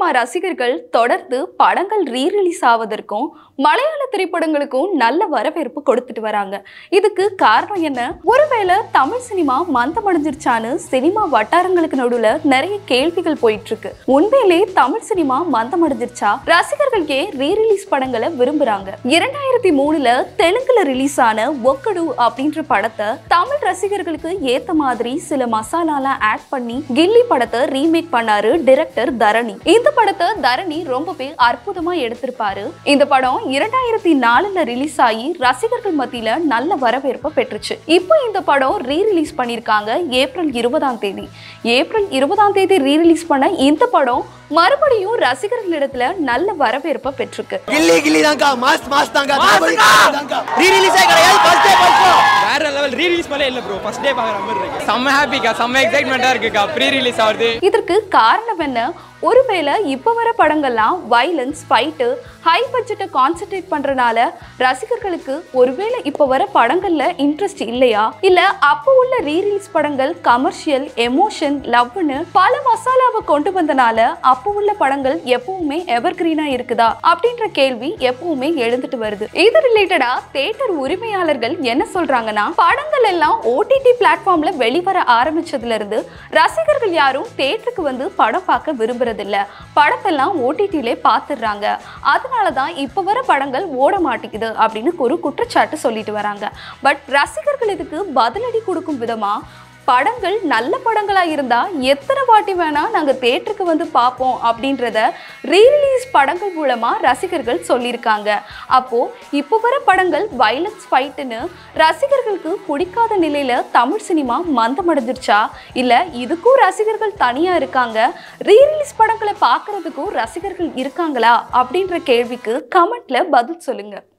cinema ரசிகர்கள் தொடர்ந்து படங்கள் ரீரிலீஸ் ஆவதற்கும் மலையாள திரைப்படங்களுக்கும் நல்ல வரவேற்பு கொடுத்துட்டு வராங்க இதுக்கு காரணம் என்ன ஒருவேளை தமிழ் சினிமா மந்தமடைஞ்சிருச்சான்னு சினிமா வட்டாரங்களுக்கு நடுவுல நிறைய கேள்விகள் போயிட்டு இருக்கு உண்மையிலே தமிழ் சினிமா மந்தமடைஞ்சிருச்சா ரசிகர்கள் ஏன் ரீரிலீஸ் படங்களை விரும்புறாங்க இரண்டாயிரத்தி மூணுல தெலுங்குல ரிலீஸ் ஆன ஒக்கடு அப்படின்ற படத்தை தமிழ் ரசிகர்களுக்கு ஏத்த மாதிரி சில மசாலாலாம் ஆட் பண்ணி கில்லி படத்தை ரீமேக் பண்ணாரு டைரக்டர் தரணி இந்த படத்தை தரணி ரொம்பவே அற்புதமா எடுத்திருப்பாரு இந்த படம் இரண்டாயிரத்தி நாலுல ரிலீஸ் ஆகி ரசிகர்கள் மத்தியில நல்ல வரவேற்பை பெற்றுச்சு இப்போ இந்த படம் ரீ ரிலீஸ் பண்ணிருக்காங்க ஏப்ரல் இருபதாம் தேதி ஏப்ரல் இருபதாம் தேதி ரீ ரிலீஸ் பண்ண இந்த படம் மறுபடியும் ரசிகர்களிடத்துல நல்ல வரவேற்பை பெற்றிருக்கு గిల్లీ గిల్లీ దాకా మాస్ మాస్ దాకా రీ రిలీజ్ అయ్యి కదా ఫస్ట్ డే ఫస్ట్ வேற லெவல் ரீ ரிலீஸ் மேலே இல்லை ப்ரோ ஃபர்ஸ்ட் டே பார்க்குற மாதிரி இருக்கு செம்ம ஹாப்பிக்கா செம்ம எக்ஸைட்மெண்ட்டாக இருக்குக்கா ப்ரீ ரிலீஸ் ஆகுது இதற்கு காரணம் என்ன ஒருவேளை இப்போ வர படங்கள்லாம் வைலன்ஸ் ஃபைட்டு ஹை பட்ஜெட்டை கான்சென்ட்ரேட் பண்றனால ரசிகர்களுக்கு ஒருவேளை இப்போ வர படங்கள்ல இன்ட்ரெஸ்ட் இல்லையா இல்ல அப்போ உள்ள ரீரீல்ஸ் படங்கள் கமர்ஷியல் எமோஷன் லவ்னு பல மசாலாவை கொண்டு வந்தனால அப்போ உள்ள படங்கள் எப்பவுமே எவர் கிரீனா இருக்குதா அப்படின்ற கேள்வி எப்பவுமே எழுந்துட்டு வருது இது ரிலேட்டடா தேட்டர் உரிமையாளர்கள் என்ன சொல்றாங்கன்னா படங்கள் எல்லாம் ஓடிடி பிளாட்ஃபார்ம்ல வெளிவர ஆரம்பிச்சதுல இருந்து ரசிகர்கள் யாரும் தேட்டருக்கு வந்து படம் பார்க்க விரும்புறதில்ல படத்தெல்லாம் ஓடிடிலே பார்த்துடுறாங்க அதனால தான் இப்போ வர படங்கள் ஓட மாட்டேங்குது அப்படின்னு ஒரு குற்றச்சாட்டு சொல்லிட்டு வராங்க பட் ரசிகர்கள் இதுக்கு பதிலடி கொடுக்கும் விதமா படங்கள் நல்ல படங்களா இருந்தா எத்தனை வாட்டி வேணா நாங்க தேட்டருக்கு வந்து பார்ப்போம் அப்படின்றத ரீரிலீஸ் படங்கள் மூலமா ரசிகர்கள் சொல்லியிருக்காங்க அப்போ இப்போ வர படங்கள் வைலன்ஸ் ஃபைட்டுன்னு ரசிகர்களுக்கு பிடிக்காத நிலையில தமிழ் சினிமா மந்தமடைஞ்சிருச்சா இல்ல இதுக்கும் ரசிகர்கள் தனியா இருக்காங்க ரீரிலீஸ் படங்களை பார்க்கறதுக்கும் ரசிகர்கள் இருக்காங்களா அப்படின்ற கேள்விக்கு கமெண்ட்ல பதில் சொல்லுங்க